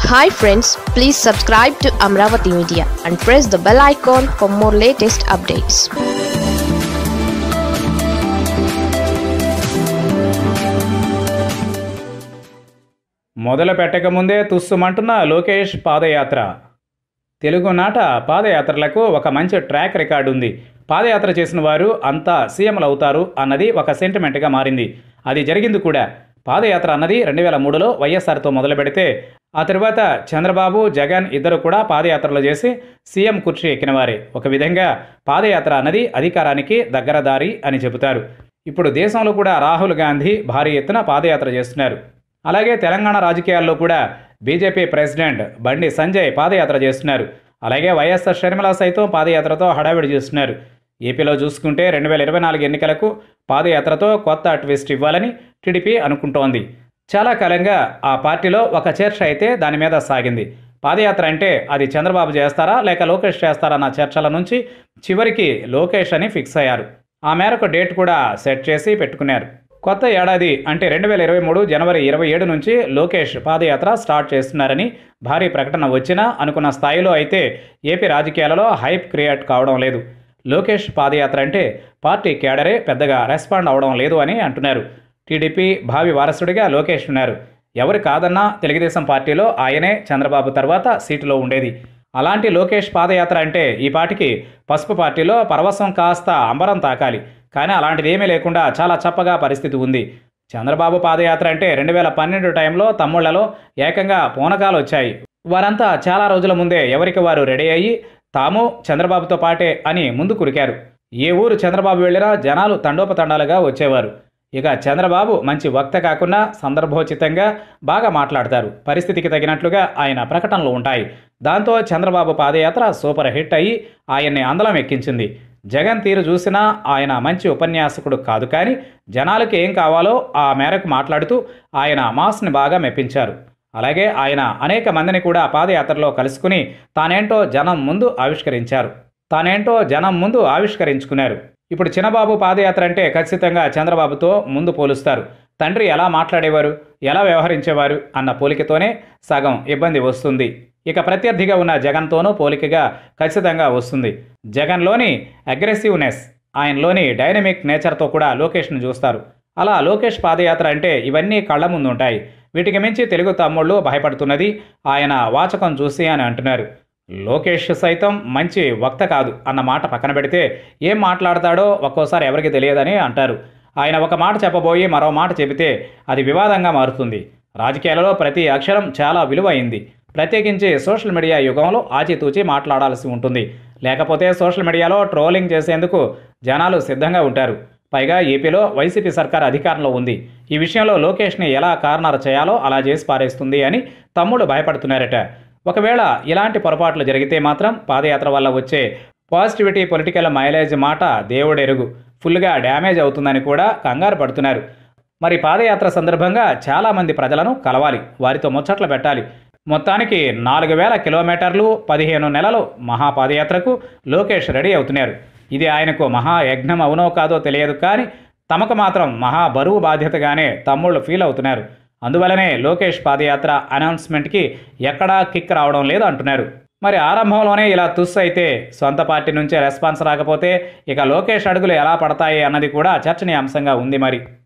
hi friends please subscribe to Amaravati media and press the bell icon for more latest updates మొదలు పెట్టకముందే తుస్సుమంటున్న లోకేష్ పాదయాత్ర తెలుగునాట పాదయాత్రలకు ఒక మంచి ట్రాక్ రికార్డు ఉంది పాదయాత్ర చేసిన వారు అంతా సీఎంలు అవుతారు అన్నది ఒక సెంటిమెంట్గా మారింది అది జరిగింది కూడా పాదయాత్ర అన్నది రెండు వేల మూడులో వైఎస్ఆర్తో మొదలు పెడితే ఆ తరువాత చంద్రబాబు జగన్ ఇద్దరు కూడా పాదయాత్రలు చేసి సీఎం కుర్చీ ఎక్కినవారే ఒక విధంగా పాదయాత్ర అన్నది అధికారానికి దగ్గర దారి అని చెబుతారు ఇప్పుడు దేశంలో కూడా రాహుల్ గాంధీ భారీ ఎత్తున పాదయాత్ర చేస్తున్నారు అలాగే తెలంగాణ రాజకీయాల్లో కూడా బీజేపీ ప్రెసిడెంట్ బండి సంజయ్ పాదయాత్ర చేస్తున్నారు అలాగే వైఎస్ఆర్ షర్మిల సైతం పాదయాత్రతో హడావిడి చేస్తున్నారు ఏపీలో చూసుకుంటే రెండు వేల ఇరవై నాలుగు ఎన్నికలకు పాదయాత్రతో కొత్త ట్విస్ట్ ఇవ్వాలని టీడీపీ అనుకుంటోంది చాలా కాలంగా ఆ పార్టీలో ఒక చర్చ అయితే దాని మీద సాగింది పాదయాత్ర అంటే అది చంద్రబాబు చేస్తారా లేక లోకేష్ చేస్తారా అన్న చర్చల నుంచి చివరికి లోకేష్ అని ఫిక్స్ అయ్యారు ఆ మేరకు డేట్ కూడా సెట్ చేసి పెట్టుకున్నారు కొత్త ఏడాది అంటే రెండు వేల ఇరవై మూడు జనవరి ఇరవై ఏడు నుంచి లోకేష్ పాదయాత్ర స్టార్ట్ చేస్తున్నారని భారీ ప్రకటన వచ్చినా అనుకున్న స్థాయిలో అయితే ఏపీ రాజకీయాలలో హైప్ క్రియేట్ కావడం లేదు లోకేష్ పాదయాత్ర అంటే పార్టీ కేడరే పెద్దగా రెస్పాండ్ అవడం లేదు అని అంటున్నారు టీడీపీ భావి వారసుడిగా లోకేష్ ఉన్నారు ఎవరు కాదన్నా తెలుగుదేశం పార్టీలో ఆయనే చంద్రబాబు తర్వాత సీటులో ఉండేది అలాంటి లోకేష్ పాదయాత్ర అంటే ఈ పాటికి పసుపు పార్టీలో పరవశం కాస్త అంబరం తాకాలి కానీ అలాంటిది ఏమీ లేకుండా చాలా చప్పగా పరిస్థితి ఉంది చంద్రబాబు పాదయాత్ర అంటే రెండు వేల పన్నెండు టైంలో తమ్ముళ్లలో ఏకంగా పూనకాలు వచ్చాయి వారంతా చాలా రోజుల ముందే ఎవరికి వారు రెడీ అయ్యి తాము చంద్రబాబుతో పాటే అని ముందు కురికారు ఏ ఊరు చంద్రబాబు వెళ్ళినా జనాలు తండోపతండాలుగా వచ్చేవారు ఇక చంద్రబాబు మంచి వక్త కాకుండా సందర్భోచితంగా బాగా మాట్లాడతారు పరిస్థితికి తగినట్లుగా ఆయన ప్రకటనలు ఉంటాయి దాంతో చంద్రబాబు పాదయాత్ర సూపర్ హిట్ అయ్యి ఆయన్ని అందలం ఎక్కించింది జగన్ తీరు చూసినా ఆయన మంచి ఉపన్యాసకుడు కాదు కానీ జనాలకు ఏం కావాలో ఆ మేరకు మాట్లాడుతూ ఆయన మాస్ని బాగా మెప్పించారు అలాగే ఆయన అనేక మందిని కూడా పాదయాత్రలో కలుసుకుని తానేంటో జనం ముందు ఆవిష్కరించారు తానేంటో జనం ముందు ఆవిష్కరించుకున్నారు ఇప్పుడు చిన్నబాబు పాదయాత్ర అంటే ఖచ్చితంగా చంద్రబాబుతో ముందు పోలుస్తారు తండ్రి ఎలా మాట్లాడేవారు ఎలా వ్యవహరించేవారు అన్న పోలికతోనే సగం ఇబ్బంది వస్తుంది ఇక ప్రత్యర్థిగా ఉన్న జగన్తోనూ పోలికగా ఖచ్చితంగా వస్తుంది జగన్లోని అగ్రెసివ్నెస్ ఆయనలోని డైనమిక్ నేచర్తో కూడా లోకేష్ను చూస్తారు అలా లోకేష్ పాదయాత్ర అంటే ఇవన్నీ కళ్ళ ముందు ఉంటాయి వీటికి మించి తెలుగు తమ్ముళ్ళు భయపడుతున్నది ఆయన వాచకం చూసి అని అంటున్నారు లోకేష్ సైతం మంచి వక్త కాదు అన్న మాట పక్కన పెడితే ఏం మాట్లాడతాడో ఒక్కోసారి ఎవరికి తెలియదని అంటారు ఆయన ఒక మాట చెప్పబోయి మరో మాట చెబితే అది వివాదంగా మారుతుంది రాజకీయాలలో ప్రతి అక్షరం చాలా విలువైంది ప్రత్యేకించి సోషల్ మీడియా యుగంలో ఆచితూచి మాట్లాడాల్సి ఉంటుంది లేకపోతే సోషల్ మీడియాలో ట్రోలింగ్ చేసేందుకు జనాలు సిద్ధంగా ఉంటారు పైగా ఏపీలో వైసీపీ సర్కార్ అధికారంలో ఉంది ఈ విషయంలో లోకేష్ని ఎలా కార్నర్ చేయాలో అలా చేసి పారేస్తుంది అని తమ్ముడు భయపడుతున్నారట ఒకవేళ ఇలాంటి పొరపాట్లు జరిగితే మాత్రం పాదయాత్ర వల్ల వచ్చే పాజిటివిటీ పొలిటికల్ మైలేజ్ మాట దేవుడెరుగు ఫుల్గా డ్యామేజ్ అవుతుందని కూడా కంగారు పడుతున్నారు మరి పాదయాత్ర సందర్భంగా చాలామంది ప్రజలను కలవాలి వారితో ముచ్చట్లు పెట్టాలి మొత్తానికి నాలుగు వేల కిలోమీటర్లు పదిహేను నెలలు మహాపాదయాత్రకు లోకేష్ రెడీ అవుతున్నారు ఇది ఆయనకు మహాయజ్ఞం అవునో కాదో తెలియదు కానీ తమకు మాత్రం మహా బరువు బాధ్యతగానే తమ్ముళ్ళు ఫీల్ అవుతున్నారు అందువలనే లోకేష్ పాదయాత్ర అనౌన్స్మెంట్కి ఎక్కడా కిక్ రావడం లేదు అంటున్నారు మరి ఆరంభంలోనే ఇలా తుస్ అయితే సొంత పార్టీ నుంచే రెస్పాన్స్ రాకపోతే ఇక లోకేష్ అడుగులు ఎలా పడతాయి అన్నది కూడా చర్చనీయాంశంగా ఉంది మరి